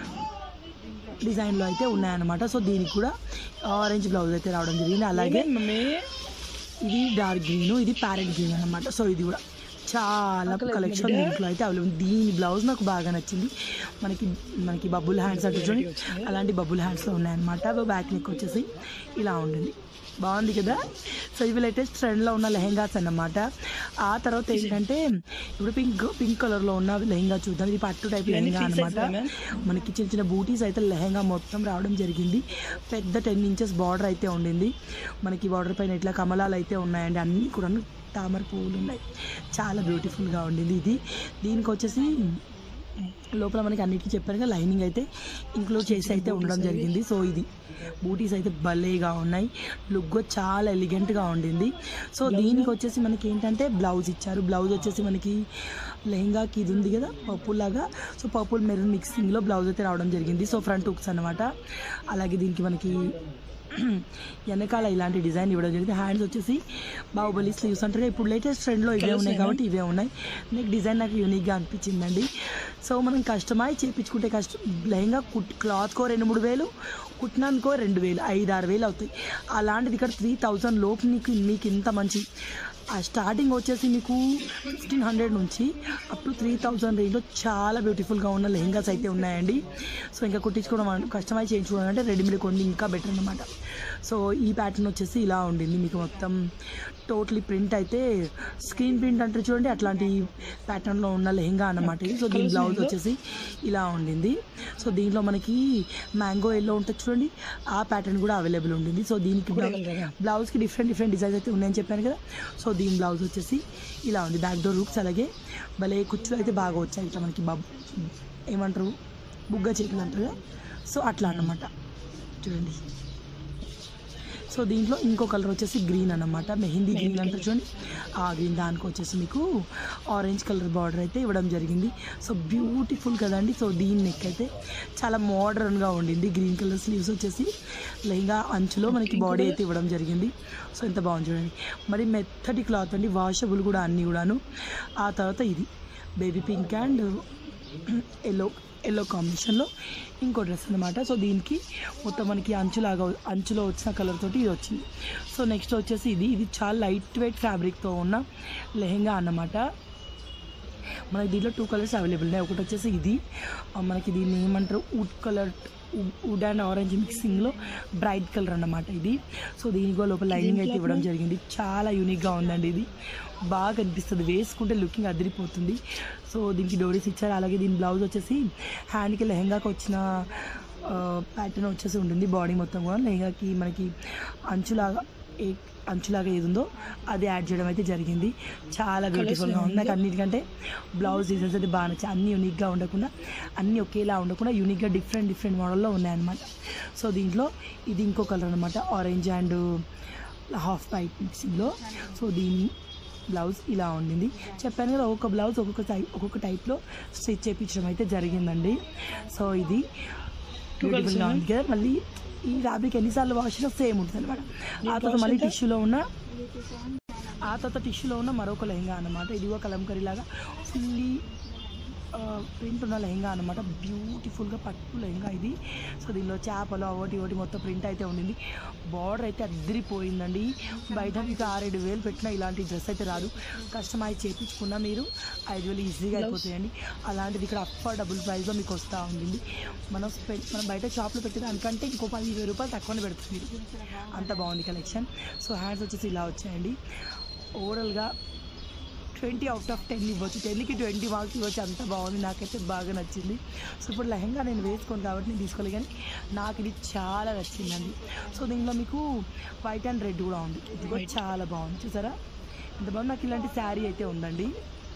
Speaker 1: డిజైన్లో అయితే ఉన్నాయన్నమాట సో దీనికి కూడా ఆరెంజ్ బ్లౌజ్ అయితే రావడం జరిగింది అలాగే
Speaker 2: మమ్మీ
Speaker 1: ఇది డార్క్ గ్రీన్ ఇది ప్యారెట్ గ్రీన్ అన్నమాట సో ఇది కూడా చాలా కలెక్షన్ దీంట్లో అయితే అవైలబుల్ దీని బ్లౌజ్ నాకు బాగా నచ్చింది మనకి మనకి బబుల్ హ్యాండ్స్ అంటే చూడండి అలాంటి బబుల్ హ్యాండ్స్లో ఉన్నాయన్నమాట బ్యాక్ నెక్ వచ్చేసి ఇలా ఉండింది బాగుంది కదా సో ఇవి లేటెస్ట్ ట్రెండ్లో ఉన్న లెహెంగాస్ అన్నమాట ఆ తర్వాత ఏంటంటే ఇప్పుడు పింక్ పింక్ కలర్లో ఉన్న లెహెంగా చూద్దాం ఇది పట్టు టైప్
Speaker 2: ఇవన్నీ
Speaker 1: లెహెంగా
Speaker 2: free size
Speaker 1: అనమాట
Speaker 2: ఏనా?
Speaker 1: మనకి చిన్న చిన్న బూటీస్ అయితే లెహెంగా మొత్తం రావడం జరిగింది పెద్ద టెన్ ఇంచెస్ బార్డర్ అయితే ఉండింది మనకి బార్డర్ పైన ఇట్లా కమలాలు అయితే ఉన్నాయండి అన్నీ కూడా తామర పువ్వులు ఉన్నాయి చాలా బ్యూటిఫుల్గా ఉండింది ఇది దీనికి వచ్చేసి లోపల మనకి అన్నిటికీ చెప్పారుగా లైనింగ్ అయితే ఇంక్లూడ్ చేసి అయితే ఉండడం జరిగింది సో ఇది బూటీస్ అయితే భలేగా ఉన్నాయి లుక్ కూడా చాలా ఎలిగెంట్గా ఉండింది సో దీనికి వచ్చేసి మనకి ఏంటంటే బ్లౌజ్ ఇచ్చారు బ్లౌజ్ వచ్చేసి మనకి లెహంగాకి ఇది ఉంది కదా పర్పుల్ లాగా సో పర్పుల్ మెరూన్ మిక్సింగ్లో బ్లౌజ్ అయితే రావడం జరిగింది సో ఫ్రంట్ హుక్స్ అనమాట అలాగే దీనికి మనకి వెనకాల ఇలాంటి డిజైన్ ఇవ్వడం జరిగింది హ్యాండ్స్ వచ్చేసి బాహుబలి స్లీవ్స్ అంటే ఇప్పుడు లేటెస్ట్ ట్రెండ్లో ఇవే ఉన్నాయి కాబట్టి ఇవే ఉన్నాయి నెక్ డిజైన్ నాకు యూనిక్గా అనిపించిందండి సో మనం కస్టమైజ్ చేయించుకుంటే కష్టం లెహంగా కుట్ క్లాత్కో రెండు మూడు వేలు కుట్టినందుకో రెండు వేలు ఐదు ఆరు వేలు అవుతాయి అలాంటిది ఇక్కడ త్రీ థౌజండ్ లోపు నీకు మీకు ఇంత మంచి ఆ స్టార్టింగ్ వచ్చేసి మీకు ఫిఫ్టీన్ హండ్రెడ్ నుంచి అప్ టు త్రీ థౌజండ్ రేంజ్లో చాలా బ్యూటిఫుల్గా ఉన్న లెహంగాస్ అయితే ఉన్నాయండి సో ఇంకా కుట్టించుకోవడం అన్- కస్టమైజ్ చేయించుకోవడం అంటే రెడీమేడ్ కొన్ని ఇంకా బెటర్ అనమాట సో ఈ ప్యాటర్న్ వచ్చేసి ఇలా ఉండింది మీకు మొత్తం టోటలీ ప్రింట్ అయితే స్క్రీన్ ప్రింట్ అంటే చూడండి అట్లాంటి ప్యాటర్న్లో ఉన్న లెహంగా అన్నమాట ఇది సో దీని బ్లౌజ్ వచ్చేసి ఇలా ఉండింది సో దీంట్లో మనకి మ్యాంగో ఎల్లో ఉంటుంది చూడండి ఆ ప్యాటర్న్ కూడా అవైలబుల్ ఉండింది సో దీనికి బ్లౌజ్కి డిఫరెంట్ డిఫరెంట్ డిజైన్స్ అయితే ఉన్నాయని చెప్పాను కదా సో దీని బ్లౌజ్ వచ్చేసి ఇలా ఉంది బ్యాక్ డోర్ రూప్స్ అలాగే భలే కుచ్చులు అయితే బాగా వచ్చాయి ఇట్లా మనకి బబ్ ఏమంటారు బుగ్గ చేతులు అంటారు కదా సో అట్లా అన్నమాట చూడండి సో దీంట్లో ఇంకో కలర్ వచ్చేసి గ్రీన్ అన్నమాట మెహందీ గ్రీన్ అంటారు చూడండి ఆ గ్రీన్ దానికి వచ్చేసి మీకు ఆరెంజ్ కలర్ బార్డర్ అయితే ఇవ్వడం జరిగింది సో బ్యూటిఫుల్ కదండి సో దీని నెక్ అయితే చాలా మోడర్న్గా ఉండింది గ్రీన్ కలర్ స్లీవ్స్ వచ్చేసి లెహంగా అంచులో మనకి బాడీ అయితే ఇవ్వడం జరిగింది సో ఎంత బాగుంది చూడండి మరి మెత్తటి క్లాత్ అండి వాషబుల్ కూడా అన్నీ కూడాను ఆ తర్వాత ఇది baby pink and yellow yellow కాంబినేషన్లో ఇంకో డ్రెస్ అనమాట సో దీనికి మొత్తం మనకి అంచులాగా అంచులో వచ్చిన కలర్ తోటి ఇది వచ్చింది సో నెక్స్ట్ వచ్చేసి ఇది ఇది చాలా లైట్ వెయిట్ ఫ్యాబ్రిక్తో ఉన్న లెహెంగా అన్నమాట మనకి దీంట్లో టూ కలర్స్ అవైలబుల్ ఉన్నాయి ఒకటి వచ్చేసి ఇది ఆ, మనకి దీన్ని ఏమంటారు wood colour wood and orange మిక్సింగ్లో బ్రైట్ కలర్ అన్నమాట ఇది సో దీనికి కూడా లోపల లైనింగ్ అయితే ఇవ్వడం జరిగింది చాలా యూనిక్గా ఉందండి ఇది బాగా కనిపిస్తుంది వేసుకుంటే లుకింగ్ అదిరిపోతుంది సో దీనికి డోరీస్ ఇచ్చారు అలాగే దీని బ్లౌజ్ వచ్చేసి హ్యాండ్కి లెహంగాకి వచ్చిన ప్యాటర్న్ వచ్చేసి ఉంటుంది బాడీ మొత్తం కూడా లెహంగాకి మనకి అంచులాగా ఏ అంచులాగా ఏది ఉందో అది యాడ్ చేయడం అయితే జరిగింది చాలా బ్యూటిఫుల్గా ఉంది నాకు అన్నిటికంటే బ్లౌజ్ డిజైన్స్ అయితే బాగా నచ్చాయి అన్నీ యూనిక్గా ఉండకుండా అన్నీ ఒకేలా ఉండకుండా యూనిక్గా డిఫరెంట్ డిఫరెంట్ మోడల్లో ఉన్నాయన్నమాట సో దీంట్లో ఇది ఇంకో కలర్ అనమాట ఆరెంజ్ అండ్ హాఫ్ వైట్ మిక్సింగ్లో సో దీని బ్లౌజ్ ఇలా ఉండింది చెప్పాను కదా ఒక్కొక్క బ్లౌజ్ ఒక్కొక్క టైప్ ఒక్కొక్క టైప్లో స్టిచ్ చేయించడం అయితే జరిగిందండి సో ఇది బ్యూటిఫుల్గా ఉంది కదా మళ్ళీ ఈ ఫ్యాబ్రిక్ ఎన్నిసార్లు వాష్ చేసినా సేమ్ ఉంటుంది అనమాట ఆ తర్వాత మళ్ళీ టిష్యూలో ఉన్న ఆ తర్వాత టిష్యూలో ఉన్న మరొక లెహంగా అనమాట ఇది కూడా కలంకరీ లాగా ఫుల్లీ ప్రింట్ ఉన్న లెహంగా అనమాట బ్యూటిఫుల్గా పట్టు లెహంగా ఇది సో దీనిలో చేపలు ఒకటి ఒకటి మొత్తం ప్రింట్ అయితే ఉండింది బార్డర్ అయితే అద్దరిపోయిందండి బయట మీకు ఆరేడు వేలు పెట్టినా ఇలాంటి డ్రెస్ అయితే రాదు కస్టమైజ్ చేయించుకున్నా మీరు ఐదు వేలు ఈజీగా అయిపోతాయండి అలాంటిది ఇక్కడ అఫోర్డబుల్ ప్రైస్లో మీకు వస్తూ ఉంటుంది మనం స్పె- మనం బయట షాప్లో పెట్టే దానికంటే ఇంకో పది ఇరవై రూపాయలు తక్కువనే పెడుతుంది మీరు అంత బాగుంది కలెక్షన్ సో హ్యాండ్స్ వచ్చేసి ఇలా వచ్చాయండి ఓవరాల్గా ట్వంటీ అవుట్ ఆఫ్ టెన్ ఇవ్వచ్చు టెన్కి ట్వంటీ మార్క్స్ ఇవ్వచ్చు అంత బాగుంది నాకైతే బాగా నచ్చింది సో ఇప్పుడు లెహంగా నేను వేసుకోను కాబట్టి నేను తీసుకోలేదు కానీ నాకు ఇది చాలా నచ్చిందండి సో దీనిలో మీకు వైట్ అండ్ రెడ్ కూడా ఉంది ఇది కూడా చాలా బాగుంది చూసారా ఎంత బాగుంది నాకు ఇలాంటి శారీ అయితే ఉందండి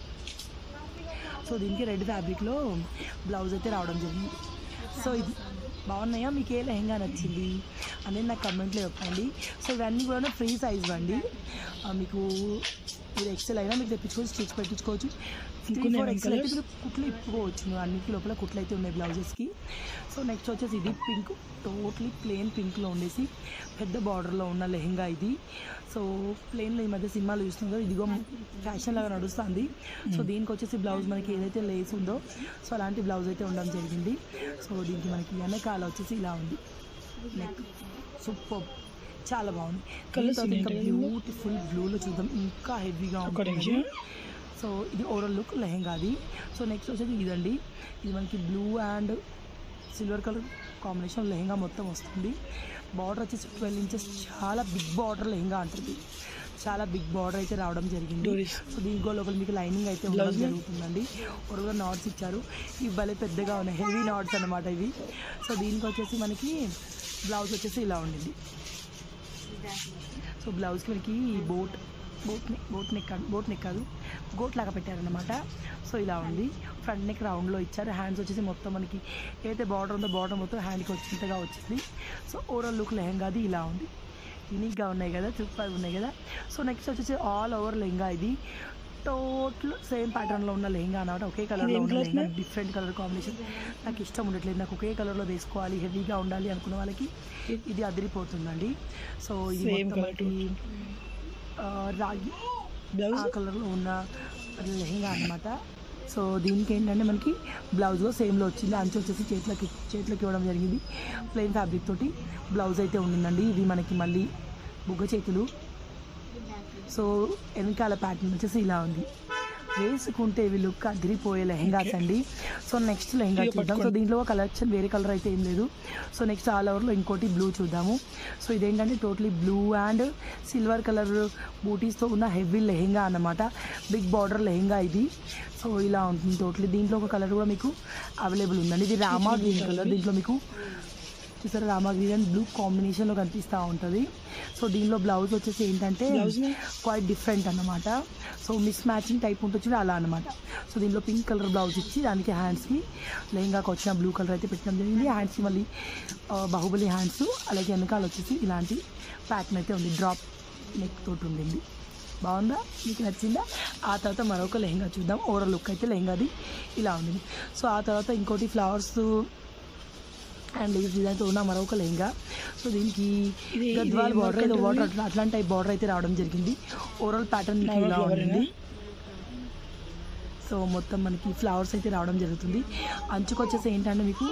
Speaker 1: సో దీనికి రెడ్ ఫ్యాబ్రిక్లో బ్లౌజ్ అయితే రావడం జరిగింది సో ఇది బాగున్నాయా మీకు ఏ లెహంగా నచ్చింది అనేది నాకు కమెంట్లో చెప్పండి సో ఇవన్నీ కూడా ఫ్రీ సైజ్ అండి ఆ, మీకు మీరు ఎక్సెల్ అయినా మీకు తెప్పించుకోవచ్చు స్టిచ్ పెట్టించుకోవచ్చు త్రీ ఫోర్ ఎక్సెల్ అయితే మీరు కుట్లు ఇప్పుకోవచ్చు మీరు అన్నిటి లోపల కుట్లు అయితే ఉన్నాయి బ్లౌజెస్కి సో నెక్స్ట్ వచ్చేసి ఇది పింక్ టోటలీ ప్లెయిన్ పింక్లో ఉండేసి పెద్ద బార్డర్లో ఉన్న లెహంగా ఇది సో ప్లెయిన్లో ఈ మధ్య సినిమాలు చూస్తున్నాం కదా ఇదిగో ఫ్యాషన్ లాగా నడుస్తుంది సో దీనికి వచ్చేసి బ్లౌజ్ మనకి ఏదైతే లేస్ ఉందో సో అలాంటి బ్లౌజ్ అయితే ఉండడం జరిగింది సో దీనికి మనకి వెనకాల వచ్చేసి ఇలా ఉంది నెక్ సూపర్ చాలా బాగుంది
Speaker 2: Colours
Speaker 1: దీని తర్వాత ఇంకా
Speaker 2: ఏంటి?
Speaker 1: బ్యూటిఫుల్ బ్లూలో చూద్దాం ఇంకా హెవీగా
Speaker 2: ఒక
Speaker 1: ఉంటుంది
Speaker 2: నిమిషం
Speaker 1: సో ఇది ఓవరాల్ లుక్ లెహంగాది సో నెక్స్ట్ వచ్చేసి ఇదండి ఇది మనకి blue and silver colour combination lehenga మొత్తం వస్తుంది బార్డర్ వచ్చేసి ట్వెల్వ్ ఇంచెస్ చాలా బిగ్ బార్డర్ లెహంగా అంటుంది చాలా బిగ్ బార్డర్ అయితే రావడం జరిగింది
Speaker 2: Doris.
Speaker 1: సో దీనికో లోపల మీకు లైనింగ్ అయితే ఉండడం
Speaker 2: Blouse?
Speaker 1: జరుగుతుందండి ఒరుగా నాట్స్ ఇచ్చారు ఇవి భలే పెద్దగా ఉన్నాయి హెవీ నాట్స్ అనమాట ఇవి సో దీనికి వచ్చేసి మనకి బ్లౌజ్ వచ్చేసి ఇలా ఉండింది సో బ్లౌజ్కి మనకి boat boat neck boat neck కాదు బోట్ నెక్ కాదు గోట్ లాగా పెట్టారనమాట సో ఇలా ఉంది ఫ్రంట్ నెక్ రౌండ్లో ఇచ్చారు హ్యాండ్స్ వచ్చేసి మొత్తం మనకి ఏదైతే బార్డర్ ఉందో బార్డర్ మొత్తం హ్యాండ్కి వచ్చినంతగా వచ్చింది సో ఓవరాల్ లుక్ లెహంగాది ఇలా ఉంది యూనిక్గా ఉన్నాయి కదా సూపర్ ఉన్నాయి కదా సో నెక్స్ట్ వచ్చేసి ఆల్ ఓవర్ లెహంగా ఇది టోటల్ సేమ్ ప్యాటర్న్లో ఉన్న లెహంగా అనమాట ఒకే కలర్లో
Speaker 2: ఇదేం
Speaker 1: ఉన్న
Speaker 2: colour
Speaker 1: lehenga
Speaker 2: ma'am?
Speaker 1: Different colour combination నాకు ఇష్టం ఉండట్లేదు నాకు ఒకే కలర్లో వేసుకోవాలి హెవీగా ఉండాలి అనుకున్న వాళ్ళకి ఇది అదిరిపోతుందండి సో ఇది
Speaker 2: Same
Speaker 1: మొత్తం
Speaker 2: colour
Speaker 1: మనకి ఆ, రాగి
Speaker 2: బ్లౌజ్
Speaker 1: ఆ కలర్లో ఉన్న లెహంగా అనమాట సో దీనికి ఏంటంటే మనకి బ్లౌజ్లో సేమ్లో వచ్చింది అంచు వచ్చేసి చేతులకి చేతులకి ఇవ్వడం జరిగింది ప్లెయిన్ ఫ్యాబ్రిక్ తోటి బ్లౌజ్ అయితే ఉండిందండి ఇది మనకి మళ్ళీ బుగ్గ చేతులు సో వెనకాల ప్యాటర్న్ వచ్చేసి ఇలా ఉంది వేసుకుంటే ఇవి లుక్ అదిరిపోయే లెహెంగాస్ అండి సో నెక్స్ట్ లెహెంగా చూద్దాం సో దీంట్లో కలెక్షన్ వేరే కలర్ అయితే ఏం లేదు సో నెక్స్ట్ ఆల్ ఓవర్లో ఇంకోటి బ్లూ చూద్దాము సో ఇదేంటంటే totally blue and silver colour బూటీస్తో ఉన్న హెవీ లెహెంగా అన్నమాట బిగ్ బార్డర్ లెహెంగా ఇది సో ఇలా ఉంటుంది టోటలీ దీంట్లో ఒక కలర్ కూడా మీకు అవైలబుల్ ఉందండి ఇది రామా గ్రీన్ కలర్ దీంట్లో మీకు చూసారా రామా గ్రీన్ అండ్ బ్లూ కాంబినేషన్లో కనిపిస్తూ ఉంటుంది సో దీనిలో బ్లౌజ్ వచ్చేసి ఏంటంటే క్వైట్ డిఫరెంట్ అన్నమాట సో మిస్ మ్యాచింగ్ టైప్ ఉంటుంది చూడండి అలా అనమాట సో దీనిలో పింక్ కలర్ బ్లౌజ్ ఇచ్చి దానికి హ్యాండ్స్కి లెహంగాకి వచ్చిన బ్లూ కలర్ అయితే పెట్టడం జరిగింది హ్యాండ్స్కి మళ్ళీ ఆ, బాహుబలి హ్యాండ్స్ అలాగే వెనకాల వచ్చేసి ఇలాంటి ప్యాటర్న్ అయితే ఉంది డ్రాప్ నెక్ తోటి ఉండింది బాగుందా మీకు నచ్చిందా ఆ తర్వాత మరొక లెహంగా చూద్దాం ఓవరాల్ లుక్ అయితే లెహంగాది ఇలా ఉంది సో ఆ తర్వాత ఇంకోటి ఫ్లవర్స్ అండ్ లీవ్స్ డిజైన్తో ఉన్న మరొక లెహంగా సో దీనికి
Speaker 2: ఇది-
Speaker 1: గద్వాల్
Speaker 2: ఇది
Speaker 1: బార్డర్ ఏదో
Speaker 2: వర్క్
Speaker 1: బార్డర్ అట్లా అట్లాంటి టైప్ బార్డర్ అయితే రావడం జరిగింది ఓవరాల్ ప్యాటర్న్ మీకు ఇలా
Speaker 2: flower
Speaker 1: ఉంటుంది సో మొత్తం మనకి ఫ్లవర్స్ అయితే రావడం జరుగుతుంది అంచుకు వచ్చేసి ఏంటంటే మీకు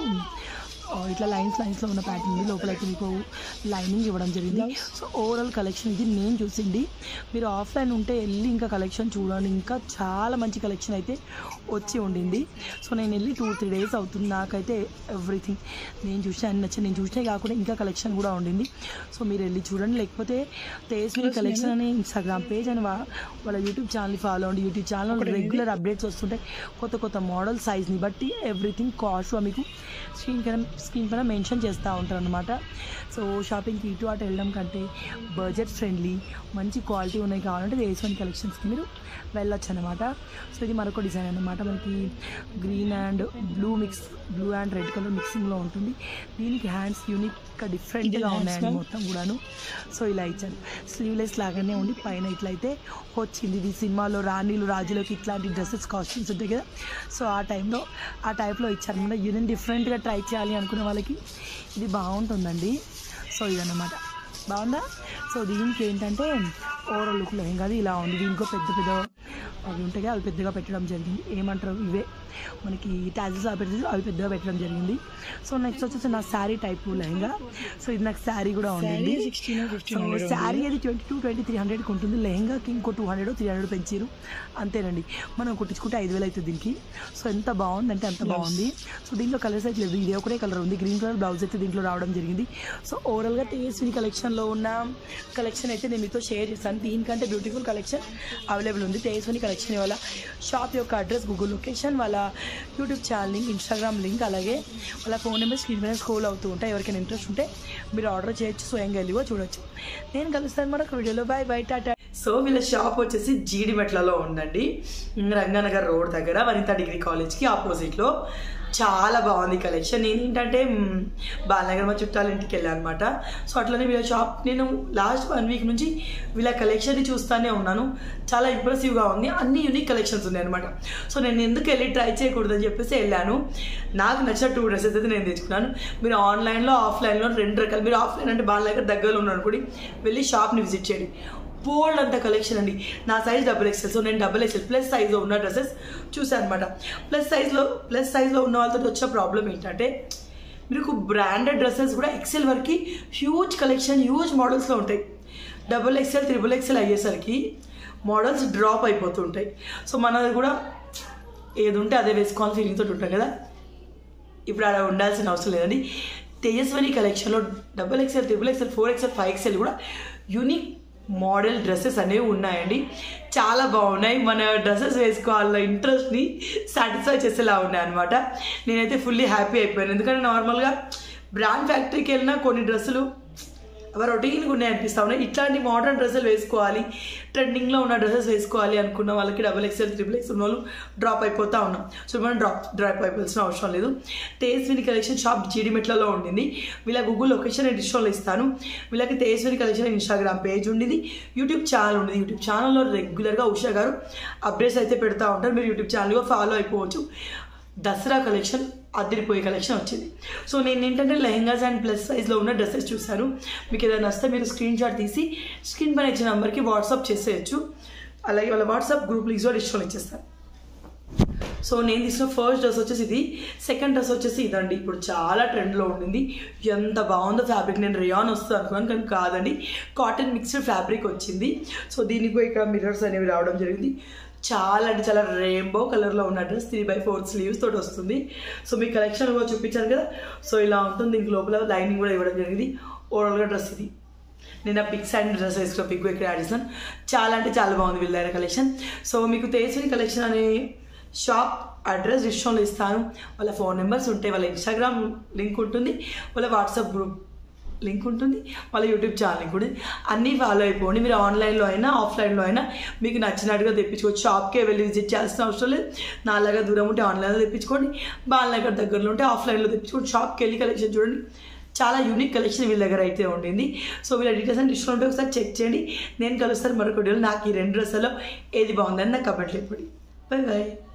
Speaker 1: ఆ, ఇట్లా లైన్స్ లైన్స్లో ఉన్న ప్యాటర్న్ ఉంది లోపల అయితే మీకు లైనింగ్ ఇవ్వడం జరిగింది సో ఓవరాల్ కలెక్షన్ ఇది నేను చూసింది మీరు ఆఫ్లైన్ ఉంటే వెళ్ళి ఇంకా కలెక్షన్ చూడండి ఇంకా చాలా మంచి కలెక్షన్ అయితే వచ్చి ఉండింది సో నేను వెళ్ళి టూ త్రీ డేస్ అవుతుంది నాకైతే ఎవ్రీథింగ్ నేను చూసిన అన్ని నచ్చింది నేను చూసినా కాకుండా ఇంకా కలెక్షన్ కూడా ఉండింది సో మీరు వెళ్ళి చూడండి లేకపోతే తేస్మి కలెక్షన్ అనే ఇన్స్టాగ్రామ్ పేజ్ అని వా- వాళ్ళ యూట్యూబ్ ఛానల్ ఫాలో అవ్వండి యూట్యూబ్ ఛానల్ రెగ్యులర్ అప్డేట్స్ వస్తుంటాయి కొత్త కొత్త మోడల్ సైజ్ని బట్టి ఎవ్రీథింగ్ కాస్ట్ మీకు స్క్రీన్ పైన స్క్రీన్ పైన మెన్షన్ చేస్తూ ఉంటారు అనమాట సో షాపింగ్కి ఇటు అటు వెళ్ళడం కంటే బడ్జెట్ ఫ్రెండ్లీ మంచి క్వాలిటీ ఉన్నాయి కావాలంటే వేసుకొని కలెక్షన్స్కి మీరు వెళ్ళొచ్చు అనమాట సో ఇది మరొక డిజైన్ అనమాట మనకి green and blue mix blue and red colour మిక్సింగ్లో ఉంటుంది దీనికి హ్యాండ్స్ యూనిక్గా డిఫరెంట్గా
Speaker 2: hands,
Speaker 1: ఉన్నాయండి
Speaker 2: ma'am.
Speaker 1: మొత్తం కూడాను సో ఇలా ఇచ్చారు స్లీవ్లెస్ లాగానే ఉండి పైన ఇట్లయితే వచ్చింది ఇది సినిమాలో రాణిలు రాజులకి ఇట్లాంటి డ్రెస్సెస్ కాస్ట్యూమ్స్ ఉంటాయి కదా సో ఆ టైంలో ఆ టైప్లో ఇచ్చారనమాట యూనియన్ డిఫరెంట్గా ట్రై చేయాలి అనుకునే వాళ్ళకి ఇది బాగుంటుందండి సో ఇదన్నమాట బాగుందా సో దీనికి ఏంటంటే ఓవరాల్ లుక్ లెహంగా అది ఇలా ఉంది దీనికో పెద్ద పెద్ద అవి ఉంటాయి కదా, అవి పెద్దగా పెట్టడం జరిగింది ఏమంటారు ఇవే మనకి ట్యాజెస్ అవి పెట్టి అవి పెద్దగా పెట్టడం జరిగింది సో నెక్స్ట్ వచ్చేసి నా శారీ టైప్ లెహంగా సో ఇది నాకు శారీ కూడా ఉండింది
Speaker 2: sari sixteen fifteen
Speaker 1: so sari అది ట్వంటీ టూ ట్వంటీ త్రీ హండ్రెడ్కి ఉంటుంది లెహంగాకి ఇంకో టూ హండ్రెడ్ త్రీ హండ్రెడ్ పెంచారు అంతేనండి మనం కుట్టించుకుంటే ఐదు వేలు అవుతుంది దీనికి సో ఎంత బాగుందంటే అంత బాగుంది సో దీంట్లో కలర్స్ అయితే లేదు ఇది ఒకటే కలర్ ఉంది గ్రీన్ కలర్ బ్లౌజ్ అయితే దీంట్లో రావడం జరిగింది సో ఓవరాల్గా టీఎస్వీ కలెక్షన్లో ఉన్న కలెక్షన్ అయితే నేను మీతో షేర్ చేస్తాను దీనికంటే బ్యూటిఫుల్ కలెక్షన్ అవైలబుల్ ఉంది తేజస్విని కలెక్షన్ వాళ్ళ షాప్ యొక్క అడ్రస్ గూగుల్ లొకేషన్ వాళ్ళ YouTube channel link Instagram link అలాగే వాళ్ళ ఫోన్ నెంబర్ స్క్రీన్ మీద స్క్రోల్ అవుతూ ఉంటాయి ఎవరికైనా ఇంట్రెస్ట్ ఉంటే మీరు ఆర్డర్ చేయొచ్చు స్వయంగా వెళ్ళి కూడా చూడొచ్చు నేను కలుస్తాను మరొక వీడియోలో బాయ్ బై టాటా సో వీళ్ళ షాప్ వచ్చేసి జీడిమెట్లలో ఉందండి రంగానగర్ రోడ్ దగ్గర వనిత డిగ్రీ కాలేజ్కి ఆపోజిట్లో చాలా బాగుంది కలెక్షన్ నేను ఏంటంటే మ్, బాలనగర్ మా చుట్టాల ఇంటికి వెళ్ళాను అనమాట సో అట్లనే వీళ్ళ షాప్ నేను లాస్ట్ వన్ వీక్ నుంచి వీళ్ళ కలెక్షన్ని చూస్తూనే ఉన్నాను చాలా ఇంప్రెసివ్గా ఉంది అన్ని యూనిక్ కలెక్షన్స్ ఉన్నాయి అనమాట సో నేను ఎందుకు వెళ్ళి ట్రై చేయకూడదని చెప్పేసి వెళ్ళాను నాకు నచ్చిన టూ డ్రెస్సెస్ అయితే నేను తెచ్చుకున్నాను మీరు ఆన్లైన్లో ఆఫ్లైన్లో రెండు రకాలు మీరు ఆఫ్లైన్ అంటే బాలనగర్ దగ్గరలో ఉన్నారు అనుకోండి వెళ్ళి షాప్ని విజిట్ చేయండి బోల్డ్ అంత కలెక్షన్ అండి నా సైజ్ డబుల్ ఎక్స్ఎల్ సో నేను డబుల్ ఎక్స్ఎల్ ప్లస్ సైజ్లో ఉన్న డ్రెస్సెస్ చూసాను అనమాట ప్లస్ సైజ్లో ప్లస్ సైజ్లో ఉన్న వాళ్ళతో వచ్చిన ప్రాబ్లం ఏంటంటే మీకు బ్రాండెడ్ డ్రెస్సెస్ కూడా ఎక్సెల్ వరకు హ్యూజ్ కలెక్షన్ హ్యూజ్ మోడల్స్లో ఉంటాయి డబుల్ ఎక్స్ఎల్ త్రిబుల్ ఎక్స్ఎల్ అయ్యేసరికి మోడల్స్ డ్రాప్ అయిపోతుంటాయి సో మనది కూడా ఏది ఉంటే అదే వేసుకోవాలి ఫీలింగ్ తోటి ఉంటాం కదా ఇప్పుడు అలా ఉండాల్సిన అవసరం లేదండి తేజస్వని కలెక్షన్లో double XL triple XL four XL five XL కూడా యూనిక్ మోడల్ డ్రెస్సెస్ అనేవి ఉన్నాయండి చాలా బాగున్నాయి మన డ్రెస్సెస్ వేసుకోవాలన్న ఇంట్రెస్ట్ని సాటిస్ఫై చేసేలా ఉన్నాయి అనమాట నేనైతే ఫుల్లీ హ్యాపీ అయిపోయాను ఎందుకంటే నార్మల్గా బ్రాండ్ ఫ్యాక్టరీకి వెళ్ళినా కొన్ని డ్రెస్సులు అవి రొటీన్గా ఉన్నాయి అనిపిస్తా ఉన్నాయి ఇట్లాంటి మోడర్న్ డ్రెస్సులు వేసుకోవాలి ట్రెండింగ్లో ఉన్న డ్రెస్సెస్ వేసుకోవాలి అనుకున్న వాళ్ళకి డబుల్ ఎక్స్ఎల్ త్రిబుల్ ఎక్స్ ఉన్న వాళ్ళు డ్రాప్ అయిపోతా ఉన్నాం సో మనం డ్రాప్ డ్రాప్ అయిపోవాల్సిన అవసరం లేదు తేజస్విని కలెక్షన్ షాప్ జీడిమెట్లలో ఉండింది వీళ్ళ గూగుల్ లొకేషన్ నేను డిస్ట్రోలో ఇస్తాను వీళ్ళకి తేజస్విని కలెక్షన్ ఇన్స్టాగ్రామ్ పేజ్ ఉండింది యూట్యూబ్ ఛానల్ ఉండేది యూట్యూబ్ ఛానల్లో రెగ్యులర్గా ఉషా గారు అప్డేట్స్ అయితే పెడతా ఉంటారు మీరు యూట్యూబ్ ఛానల్గా ఫాలో అయిపోవచ్చు దసరా కలెక్షన్ అదిరిపోయే కలెక్షన్ వచ్చింది సో నేను ఏంటంటే లెహంగాస్ అండ్ ప్లస్ సైజ్లో ఉన్న డ్రెస్సెస్ చూశాను మీకు ఏదైనా వస్తే మీరు స్క్రీన్ షాట్ తీసి స్క్రీన్ పైన ఇచ్చిన నెంబర్కి వాట్సాప్ చేసేయచ్చు అలాగే వాళ్ళ వాట్సాప్ గ్రూప్ లింక్స్ కూడా ఇష్టం ఇచ్చేస్తాను సో నేను తీసుకున్న ఫస్ట్ డ్రెస్ వచ్చేసి ఇది సెకండ్ డ్రెస్ వచ్చేసి ఇదండి ఇప్పుడు చాలా ట్రెండ్లో ఉండింది ఎంత బాగుందో ఫ్యాబ్రిక్ నేను రియాన్ వస్తుంది అనుకున్నాను కానీ కాదండి కాటన్ మిక్స్డ్ ఫ్యాబ్రిక్ వచ్చింది సో దీనికి కూడా ఇక్కడ మిర్రర్స్ అనేవి రావడం జరిగింది చాలా అంటే చాలా రెయిన్బో కలర్లో ఉన్న dress three by four sleeves తోటి వస్తుంది సో మీ కలెక్షన్ కూడా చూపించాను కదా సో ఇలా ఉంటుంది దీనికి లోపల లైనింగ్ కూడా ఇవ్వడం జరిగింది ఓవరాల్గా డ్రెస్ ఇది నేను ఆ పిక్స్ అండ్ డ్రెస్ వేసుకున్న పిక్ ఇక్కడ యాడ్ చేస్తాను చాలా అంటే చాలా బాగుంది వీళ్ళ కలెక్షన్ సో మీకు తేజస్విని కలెక్షన్ అనే షాప్ అడ్రస్ డిస్క్రిప్షన్లో ఇస్తాను వాళ్ళ ఫోన్ నెంబర్స్ ఉంటాయి వాళ్ళ ఇన్స్టాగ్రామ్ లింక్ ఉంటుంది వాళ్ళ వాట్సాప్ గ్రూప్ లింక్ ఉంటుంది వాళ్ళ యూట్యూబ్ ఛానల్ లింక్ ఉంటుంది అన్నీ ఫాలో అయిపోండి మీరు ఆన్లైన్లో అయినా ఆఫ్లైన్లో అయినా మీకు నచ్చినట్టుగా తెప్పించుకోవచ్చు షాప్కే వెళ్ళి విజిట్ చేయాల్సిన అవసరం లేదు నాలాగా దూరం ఉంటే ఆన్లైన్లో తెప్పించుకోండి బాలనగర్ దగ్గరలో ఉంటే ఆఫ్లైన్లో తెప్పించుకోండి షాప్కి వెళ్ళి కలెక్షన్ చూడండి చాలా యూనిక్ కలెక్షన్ వీళ్ళ దగ్గర అయితే ఉండింది సో వీళ్ళ డీటెయిల్స్ అని డిస్కౌంట్ ఒకసారి చెక్ చేయండి నేను కలుస్తాను మరొక వీడియోలో నాకు ఈ రెండు డ్రెస్సులో ఏది బాగుందని నాకు కమెంట్లు చెప్పండి బాయ్ బాయ్